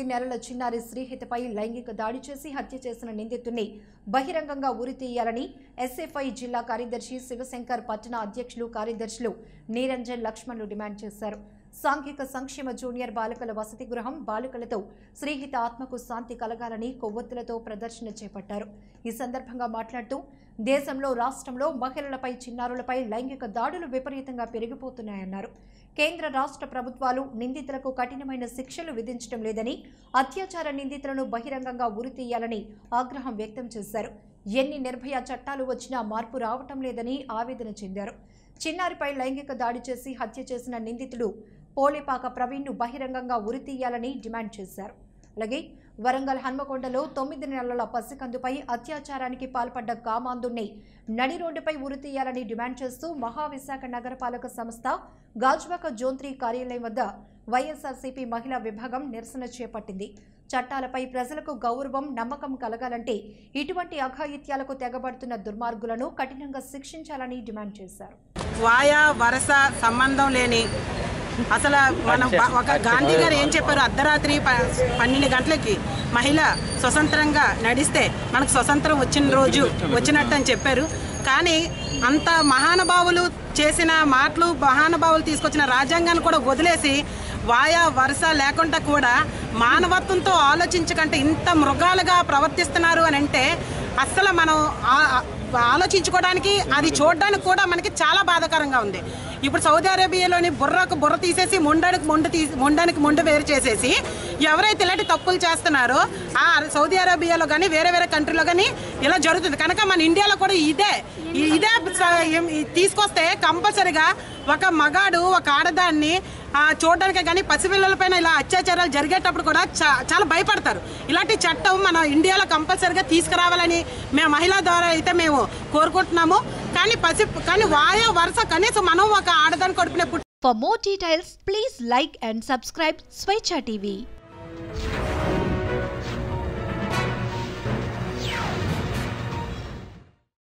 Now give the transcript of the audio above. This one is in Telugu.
తొమ్మిది నెలల చిన్నారి శ్రీహితపై లైంగిక దాడి చేసి హత్య చేసిన నిందితుడిని బహిరంగంగా ఉరి తీయాలని ఎస్ఎఫ్ఐ జిల్లా కార్యదర్శి శివశంకర్ పట్టణ అధ్యక్షులు కార్యదర్శులు నీరంజన్ లక్ష్మణ్లు డిమాండ్ చేశారు సాంఘిక సంక్షేమ జూనియర్ బాలికల వసతి గృహం బాలికలతో శ్రీహిత ఆత్మకు శాంతి కలగాలని కొవ్వొత్తులతో ప్రదర్శన చేపట్టారు ఈ సందర్భంగా మాట్లాడుతూ దేశంలో రాష్ట్రంలో మహిళలపై చిన్నారులపై లైంగిక దాడులు విపరీతంగా పెరిగిపోతున్నాయన్నారు కేంద్ర రాష్ట్ర ప్రభుత్వాలు నిందితులకు కఠినమైన శిక్షలు విధించడం లేదని అత్యాచార నిందితులను బహిరంగంగా ఉరి తీయాలని ఆగ్రహం వ్యక్తం చేశారు ఎన్ని నిర్భయ చట్టాలు వచ్చినా మార్పు రావటం లేదని ఆవేదన చెందారు చిన్నారిపై లైంగిక దాడి చేసి హత్య చేసిన నిందితుడు పోలేపాక ప్రవీణ్ను బహిరంగంగా ఉరి తీయాలని డిమాండ్ చేశారు అలాగే వరంగల్ హన్మకొండలో తొమ్మిది నెలల పసికందుపై అత్యాచారానికి పాల్పడ్డ కామాందుణ్ణి నడి రోడ్డుపై ఉరి తీయాలని డిమాండ్ చేస్తూ మహావిశాఖ నగరపాలక సంస్థ గాజువాక జోన్ త్రీ కార్యాలయం వద్ద వైఎస్ఆర్సీపీ మహిళా విభాగం నిరసన చేపట్టింది చట్టాలపై ప్రజలకు గౌరవం నమ్మకం కలగాలంటే ఇటువంటి అఘాయిత్యాలకు తెగబడుతున్న దుర్మార్గులను కఠినంగా శిక్షించాలని డిమాండ్ చేశారు వాయా వరస సంబంధం లేని అసలు మనం బ- ఒక గాంధీ గారు ఏం చెప్పారు అర్ధరాత్రి ప- పన్నెండు గంటలకి మహిళ స్వతంత్రంగా నడిస్తే మనకు స్వతంత్రం వచ్చిన రోజు వచ్చినట్టు అని చెప్పారు కానీ అంత మహానుభావులు చేసిన మాటలు మహానుభావులు తీసుకొచ్చిన రాజ్యాంగాన్ని కూడా వదిలేసి వాయా వరుస లేకుండా కూడా మానవత్వంతో ఆలోచించకంటే ఇంత మృగాలుగా ప్రవర్తిస్తున్నారు అని అంటే అస్సలు మనం ఆ- ఆ- ఆలోచించుకోవడానికి అది చూడడానికి కూడా మనకి చాలా బాధాకరంగా ఉంది ఇప్పుడు సౌదీ అరేబియాలోని బుర్రకు బుర్ర తీసేసి ముండానికి ముండు తీసి ముండానికి ముండు వేరు చేసేసి ఎవరైతే ఇలాంటి తప్పులు చేస్తున్నారో ఆ సౌదీ అరేబియాలో కానీ వేరే వేరే కంట్రీలో కానీ ఇలా జరుగుతుంది కనుక మన ఇండియాలో కూడా ఇదే ఈ- ఇదే స- ఏం- ఈ తీసుకొస్తే కంపల్సరిగా ఒక మగాడు ఒక ఆడదాన్ని ఆ, చూడడానికి కానీ పసిపిల్లల పైన ఇలా అత్యాచారాలు జరిగేటప్పుడు కూడా చా- చాలా భయపడతారు ఇలాంటి చట్టం మన ఇండియాలో కంపల్సరిగా తీసుకురావాలని మేము మహిళా ద్వారా అయితే మేము కోరుకుంటున్నాము కానీ పసి కానీ వాయో వరుస కనీసం మనం ఒక ఆడదాని కడుపునే పుట్టి For more details, please like and subscribe Swechha TV.